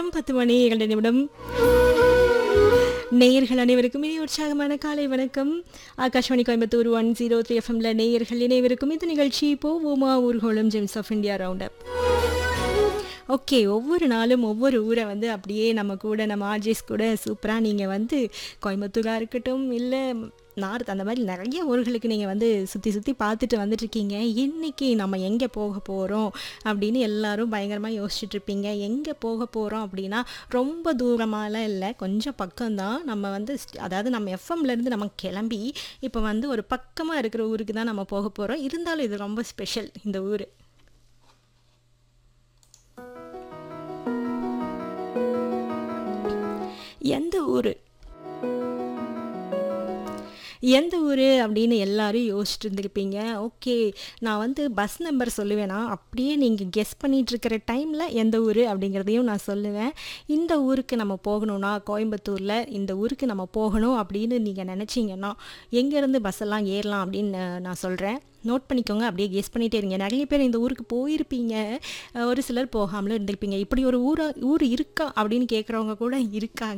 நேரம் பத்து மணி இரண்டு நிமிடம் நேயர்கள் அனைவருக்கும் இனி உற்சாகமான காலை வணக்கம் Akashvani Coimbatore one zero three எஃப்எம்ல நேயர்கள் இணைவருக்கும் இந்த நிகழ்ச்சி போவோமா ஊர்கோளம் gems of India round up okay ஒவ்வொரு நாளும் ஒவ்வொரு ஊரை வந்து அப்படியே நம்ம கூட நம்ம ஆர்ஜிஸ் கூட சூப்பராக நீங்கள் வந்து கோயம்புத்தூராக இருக்கட்டும் இல்லை நார்த் அந்த மாதிரி நிறைய ஊர்களுக்கு நீங்கள் வந்து சுற்றி சுற்றி பார்த்துட்டு வந்துட்ருக்கீங்க இன்றைக்கி நம்ம எங்கே போக போகிறோம் அப்படின்னு எல்லாரும் பயங்கரமாக யோசிச்சுட்டு இருப்பீங்க எங்கே போக போகிறோம் அப்படின்னா ரொம்ப தூரமாலாம் இல்லை கொஞ்சம் பக்கம்தான் நம்ம வந்து st- அதாவது நம்ம எஃப்எம்லேருந்து நம்ம கிளம்பி இப்போ வந்து ஒரு பக்கமாக இருக்கிற ஊருக்கு தான் நம்ம போக போகிறோம் இருந்தாலும் இது ரொம்ப ஸ்பெஷல் இந்த ஊர் எந்த ஊர் எந்த ஊர் அப்படின்னு எல்லாரும் யோசிச்சுட்டு இருந்திருப்பீங்க ஓகே நான் வந்து பஸ் நம்பர் சொல்லுவேனா அப்படியே நீங்கள் கெஸ் பண்ணிட்டு இருக்கிற டைமில் எந்த ஊர் அப்படிங்கிறதையும் நான் சொல்லுவேன் இந்த ஊருக்கு நம்ம போகணும்னா கோயம்புத்தூரில் இந்த ஊருக்கு நம்ம போகணும் அப்படின்னு நீங்கள் நினச்சிங்கன்னா எங்கேருந்து பஸ் எல்லாம் ஏறலாம் அப்படின்னு நான் சொல்கிறேன் நோட் பண்ணிக்கோங்க அப்படியே கெஸ் பண்ணிகிட்டே இருங்க நிறைய பேர் இந்த ஊருக்கு போயிருப்பீங்க அஹ் ஒரு சிலர் போகாமலும் இருந்திருப்பீங்க இப்படி ஒரு ஊரா ஊர் இருக்கா அப்படின்னு கேட்குறவங்க கூட இருக்காங்க